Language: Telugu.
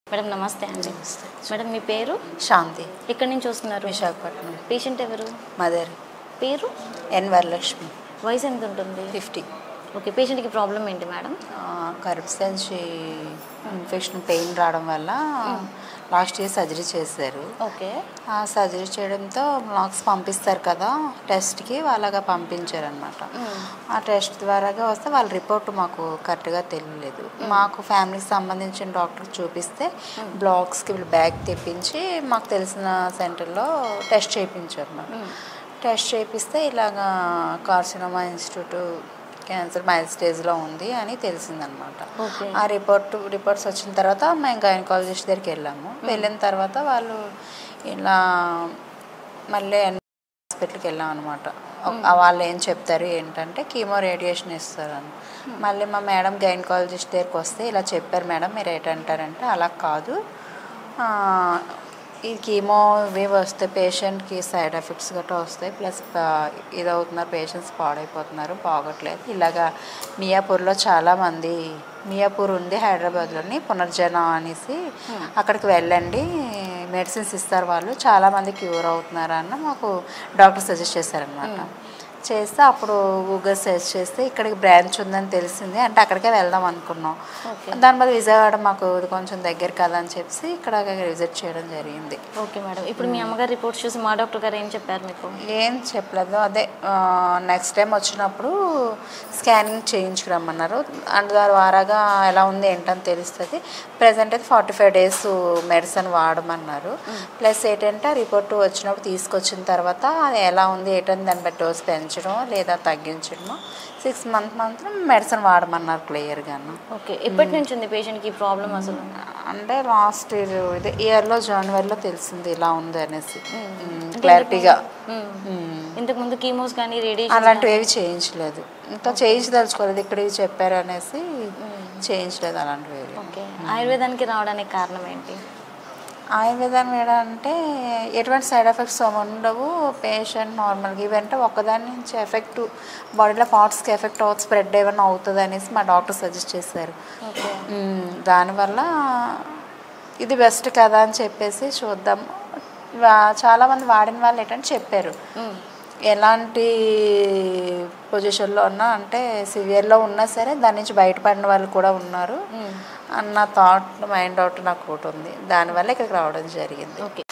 మేడం నమస్తే అండి మేడం మీ పేరు శాంతి ఎక్కడి నుంచి వస్తున్నారు విశాఖపట్నం పేషెంట్ ఎవరు మదర్ పేరు ఎన్ వరలక్ష్మి వయసు ఎంత ఉంటుంది ఫిఫ్టీ ఓకే పేషెంట్కి ప్రాబ్లం ఏంటి మేడం గర్భసంచి ఇన్ఫెక్షన్ పెయిన్ రావడం వల్ల లాస్ట్ ఇయర్ సర్జరీ చేశారు ఓకే ఆ సర్జరీ చేయడంతో బ్లాక్స్ పంపిస్తారు కదా టెస్ట్కి వాళ్ళగా పంపించారనమాట ఆ టెస్ట్ ద్వారాగా వస్తే వాళ్ళ రిపోర్ట్ మాకు కరెక్ట్గా తెలియలేదు మాకు ఫ్యామిలీకి సంబంధించిన డాక్టర్ చూపిస్తే బ్లాక్స్కి వీళ్ళు బ్యాగ్ తెప్పించి మాకు తెలిసిన సెంటర్లో టెస్ట్ చేయించారు అన్నమాట టెస్ట్ చేపిస్తే ఇలాగా కార్సినోమా ఇన్స్టిట్యూట్ క్యాన్సర్ మైల్ స్టేజ్లో ఉంది అని తెలిసిందనమాట ఓకే ఆ రిపోర్ట్ రిపోర్ట్స్ వచ్చిన తర్వాత మేము గైనకాలజిస్ట్ దగ్గరికి వెళ్ళాము వెళ్ళిన తర్వాత వాళ్ళు ఇలా మళ్ళీ హాస్పిటల్కి వెళ్ళాం అనమాట వాళ్ళు ఏం చెప్తారు ఏంటంటే కీమో రేడియేషన్ ఇస్తారని మళ్ళీ మా మేడం గైనకాలజిస్ట్ దగ్గరికి వస్తే ఇలా చెప్పారు మేడం మీరు ఏంటంటారంటే అలా కాదు ఆ, ఈ కీమో ఇవి వస్తే పేషెంట్కి సైడ్ ఎఫెక్ట్స్ గట్రా వస్తాయి ప్లస్ ఇది అవుతున్నారు పేషెంట్స్ పాడైపోతున్నారు బాగోట్లేదు ఇలాగా మియాపూర్లో చాలామంది మియాపూర్ ఉంది హైదరాబాద్లోని పునర్జన అనేసి అక్కడికి వెళ్ళండి మెడిసిన్స్ ఇస్తారు వాళ్ళు చాలామంది క్యూర్ అవుతున్నారు అన్న మాకు డాక్టర్ సజెస్ట్ చేశారనమాట చేస్తే అప్పుడు గూగుల్ సెర్చ్ చేస్తే ఇక్కడికి బ్రాంచ్ ఉందని తెలిసింది అంటే అక్కడికే వెళ్దాం అనుకున్నాం ఓకే దాని బదులు విజయవాడ మాకు ఇది కొంచెం దగ్గర కదా అని చెప్పి ఇక్కడ విజిట్ చేయడం జరిగింది ఓకే మేడం ఇప్పుడు మీ అమ్మగారు రిపోర్ట్స్ చూసి మా డాక్టర్ గారు ఏం చెప్పారు మీకు ఏం చెప్పలేదు అదే నెక్స్ట్ టైం వచ్చినప్పుడు స్కానింగ్ చేయించుకురమ్మన్నారు అండ్ దాని వారాగా ఎలా ఉంది ఏంటని తెలుస్తుంది ప్రజెంట్ అయితే ఫార్టీ ఫైవ్ డేస్ మెడిసిన్ వాడమన్నారు ప్లస్ ఏంటంటే ఆ రిపోర్ట్ వచ్చినప్పుడు తీసుకొచ్చిన తర్వాత అది ఎలా ఉంది ఏంటని దాన్ని బట్టి డోస్ పెంచడం లేదా తగ్గించడము సిక్స్ మంత్ మాత్రం మెడిసిన్ వాడమన్నారు క్లియర్గాను ఓకే ఎప్పటి నుంచి ఉంది పేషెంట్కి ప్రాబ్లం అసలు అంటే లాస్ట్ ఇయర్ ఇది ఇయర్లో జనవరిలో తెలిసింది ఇలా ఉంది అనేసి క్లారిటీగా ఇంతకు ముందు కీమోస్ కానీ రేడియేషన్ అలాంటివి ఏవి చేయించలేదు ఇంకా చేయించదలుచుకోలేదు ఇక్కడ ఇవి చెప్పారు అనేసి చేయించలేదు అలాంటివి ఏవి ఓకే ఆయుర్వేదానికి రావడానికి కారణం ఏంటి ఆయుర్వేదం ఏంటంటే ఎటువంటి సైడ్ ఎఫెక్ట్స్ ఉండవు పేషెంట్ నార్మల్గా ఇవంటే ఒకదాని నుంచి ఎఫెక్ట్ బాడీలో పార్ట్స్కి ఎఫెక్ట్ అవుతుంది స్ప్రెడ్ ఏమైనా అవుతుంది అనేసి మా డాక్టర్ సజెస్ట్ చేశారు ఓకే మ్మ్. దానివల్ల ఇది బెస్ట్ కదా అని చెప్పేసి చూద్దాం వా- చాలామంది వాడిన వాళ్ళు ఏంటంటే చెప్పారు ఎలాంటి పొజిషన్లో ఉన్నా అంటే సివియర్లో ఉన్నా సరే దాని నుంచి బయటపడిన వాళ్ళు కూడా ఉన్నారు అన్న థాట్ మైండ్ అవుట్ నాకు ఒకటి ఉంది దానివల్ల ఇక్కడికి రావడం జరిగింది ఓకే